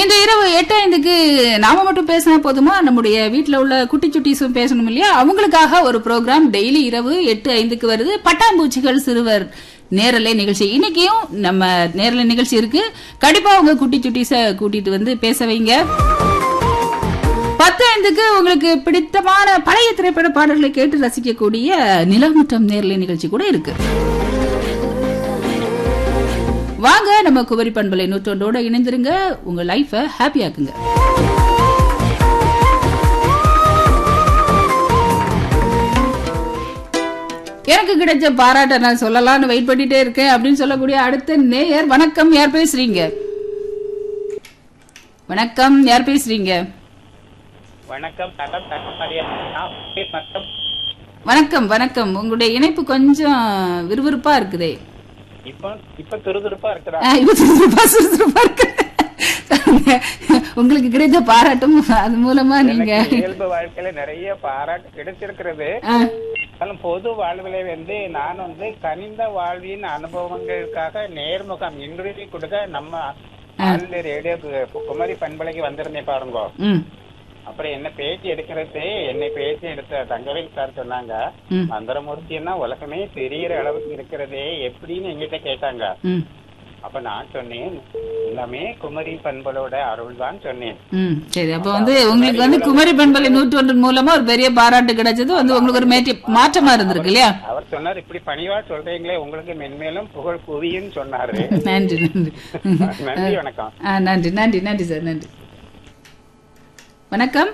இன்று இரவு எட்டு ஐந்துக்கு நாம மட்டும் பேசினா போதுமா நம்முடைய வீட்ல உள்ள குட்டி சுட்டீஸும் பேசணும் இல்லையா அவங்களுக்காக ஒரு ப்ரோக்ராம் டெய்லி இரவு எட்டு ஐந்துக்கு வருது பட்டாம்பூச்சிகள் சிறுவர் நேரலை நிகழ்ச்சி இன்னைக்கும் நம்ம நேரலை நிகழ்ச்சி இருக்கு கண்டிப்பா உங்க குட்டி சுட்டீஸ கூட்டிட்டு வந்து பேச வைங்க பத்து ஐந்துக்கு உங்களுக்கு பிடித்தமான பழைய திரைப்பட பாடல்களை கேட்டு ரசிக்கக்கூடிய நிலமுற்றம் நேரலை நிகழ்ச்சி கூட இருக்கு வாங்க நம்ம குமரி பண்பலை நூற்றோண்டோட இணைந்திருங்க உங்க லைஃப ஹாப்பியாக்குங்க எனக்கு கிடைச்ச பாராட்ட நான் சொல்லலாம்னு வெயிட் பண்ணிட்டே இருக்கேன் அப்படின்னு சொல்லக்கூடிய அடுத்த நேயர் வணக்கம் யார் பேசுறீங்க வணக்கம் யார் பேசுறீங்க வணக்கம் நலம் தகவல் மற்றும் வணக்கம் வணக்கம் உங்களுடைய இணைப்பு கொஞ்சம் விறுவிறுப்பா இருக்குதே இப்ப இப்ப துருதுருப்பா இருக்கிறா ஆ, இப்ப சுறுசுறுப்பா சுறுசுறுப்பா இருக்கு உங்களுக்கு கிடைத்த பாராட்டும் அது மூலமா நீங்க எனக்கு இயல்பு வாழ்க்கையில நிறைய பாராட்டு கிடைச்சிருக்கிறது ஆ, ஆனாலும் பொது வாழ்வில வந்து நான் வந்து கனிந்த வாழ்வின் அனுபவங்களுக்காக நேர்முகம் இன்டர்வியூ கொடுக்க நம்ம ஆழ்ந்த ரேடியோ குமரி பண்பலைக்கு வந்திருந்தேன் பாருங்க ம், அப்புறம் என்ன பேச்சு எடுக்கிறது என்னை பேச்சு எடுத்த தங்கவேல் சார் சொன்னாங்க ம், மந்திரமூர்த்தின்னா உலகமே தெரியற அளவுக்கு இருக்கிறதே எப்படின்னு எங்கிட்ட கேட்டாங்க ம், அப்ப நான் சொன்னேன் எல்லாமே குமரி பண்பலோட அருள் தான் சொன்னேன் ம். சரி அப்ப வந்து உங்களுக்கு வந்து குமரி பண்பலை நூற்றொன்று மூலமா ஒரு பெரிய பாராட்டு கிடைச்சது வந்து உங்களுக்கு ஒரு மேற்றி மாற்றமா இருந்திருக்கு இல்லையா அவர் சொன்னார் இப்படி பணிவா சொல்றீங்களே உங்களுக்கு மென்மேலும் புகழ் குவியும் சொன்னாரு நன்றி நன்றி நன்றி வணக்கம் ஆ, நன்றி நன்றி நன்றி சார் நன்றி வணக்கம்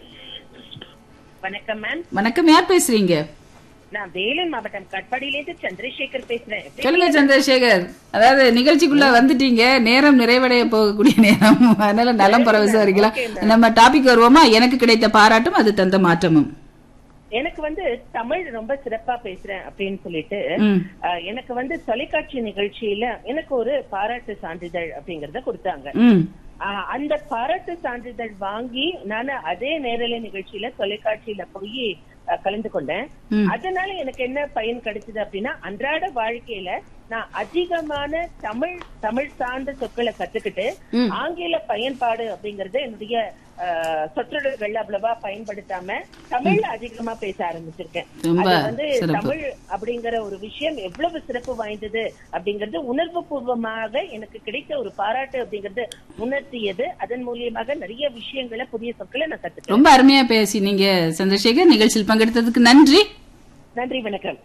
வணக்கம் மேம் வணக்கம் யார் பேசுறீங்க நான் வேலூர் மாவட்டம் கட்பாடியிலேருந்து சந்திரசேகர் பேசுறேன் எப்படி- சொல்லுங்க சந்திரசேகர் அதாவது நிகழ்ச்சிக்குள்ள வந்துட்டீங்க நேரம் நிறைவடைய போகக்கூடிய நேரம் அதனால நலம் பரவசம் இருக்கலாம் நம்ம டாபிக் வருவோமா எனக்கு கிடைத்த பாராட்டும் அது தந்த மாற்றமும் எனக்கு வந்து தமிழ் ரொம்ப சிறப்பா பேசுறேன் அப்படின்னு சொல்லிட்டு ம், அஹ், எனக்கு வந்து தொலைக்காட்சி நிகழ்ச்சியில எனக்கு ஒரு பாராட்டு சான்றிதழ் அப்படிங்கறத கொடுத்தாங்க ம், அஹ், அந்த பாராட்டு சான்றிதழ் வாங்கி நான் அதே நேரலை நிகழ்ச்சியில தொலைக்காட்சியில போய் அஹ், கலந்து கொண்டேன் ம். அதனால எனக்கு என்ன பயன் கிடைச்சது அப்படின்னா அன்றாட வாழ்க்கையில நான் அதிகமான தமிழ் தமிழ் சார்ந்த சொற்களை கத்துக்கிட்டு ம். ஆங்கில பயன்பாடு அப்படிங்கறது என்னுடைய அஹ், சொற்றொடர்கள் அவ்வளவா பயன்படுத்தாம தமிழ்ல அதிகமா பேச ஆரம்பிச்சிருக்கேன் ரொம்ப அது வந்து சிறப்பு. தமிழ் அப்படிங்கிற ஒரு விஷயம் எவ்வளவு சிறப்பு வாய்ந்தது அப்படிங்கறது உணர்வு பூர்வமாக எனக்கு கிடைத்த ஒரு பாராட்டு அப்படிங்கறது உணர்த்தியது அதன் மூலியமாக நிறைய விஷயங்களை புதிய சொற்களை நான் கத்துக்கிறேன் ரொம்ப அருமையா பேசி நீங்க சந்திரசேகர் நிகழ்ச்சியில் பங்கெடுத்ததுக்கு நன்றி நன்றி வணக்கம்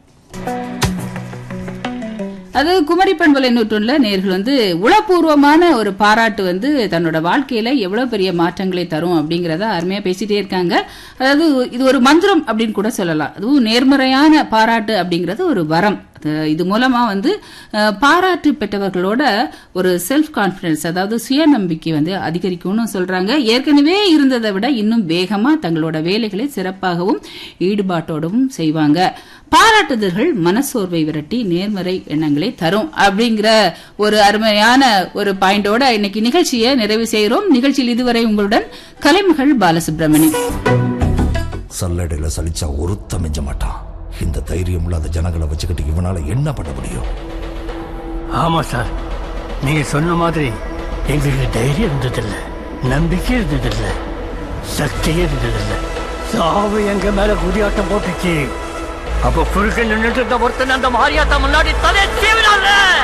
அது குமரி பண்பலை நூற்றுல நேர்கள் வந்து உளப்பூர்வமான ஒரு பாராட்டு வந்து தன்னோட வாழ்க்கையில எவ்வளவு பெரிய மாற்றங்களை தரும் அப்படிங்கறத அருமையா பேசிட்டே இருக்காங்க அதாவது இது ஒரு மந்திரம் அப்படின்னு கூட சொல்லலாம் அதுவும் நேர்மறையான பாராட்டு அப்படிங்கறது ஒரு வரம் அது இது மூலமா வந்து அஹ், பாராட்டு பெற்றவர்களோட ஒரு செல்ஃப் கான்பிடன்ஸ் அதாவது சுயநம்பிக்கை வந்து அதிகரிக்கும்னு சொல்றாங்க ஏற்கனவே இருந்ததை விட இன்னும் வேகமா தங்களோட வேலைகளை சிறப்பாகவும் ஈடுபாட்டோடவும் செய்வாங்க பாராட்டுதல்கள் மனசோர்வை விரட்டி நேர்மறை எண்ணங்களை தரும் அப்படிங்கிற ஒரு அருமையான ஒரு பாயிண்டோட இன்னைக்கு நிகழ்ச்சியை நிறைவு செய்கிறோம் நிகழ்ச்சியில் இதுவரை உங்களுடன் கலைமகள் பாலசுப்ரமணி சல்லடையில சலிச்சா ஒருத்த மிஞ்ச மாட்டான் இந்த தைரியம் இல்லாத ஜனங்களை வச்சுக்கிட்டு இவனால என்ன பண்ண முடியும் ஆமா சார் நீங்க சொன்ன மாதிரி எங்களுக்கு தைரியம் இருந்ததில்ல நம்பிக்கை இருந்ததில்ல சக்தியே இருந்ததில்ல சாவு எங்க மேல குதியாட்டம் போட்டுச்சு அப்ப குறுக்க நின்னுட்டு இருந்த ஒருத்தன் அந்த மாரியாத்தா முன்னாடி தலையை சீவினால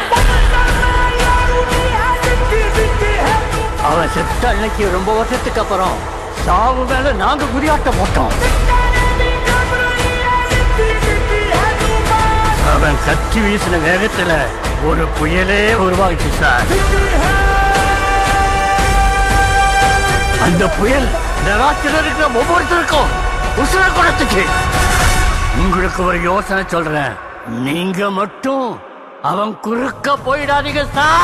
அவன் செத்த அன்னைக்கு ரொம்ப வருஷத்துக்கு அப்புறம் சாவு மேல நாங்க குதியாட்டம் போட்டோம் அவன் கத்தி வீசின வேகத்துல ஒரு புயலே உருவாகிச்சு சார் அந்த புயல் நராட்சியில் இருக்கிற ஒவ்வொருத்தருக்கும் உசுர குடத்துக்கு உங்களுக்கு ஒரு யோசனை சொல்றேன் நீங்க மட்டும் அவன் குறுக்க போயிடாதீங்க சார்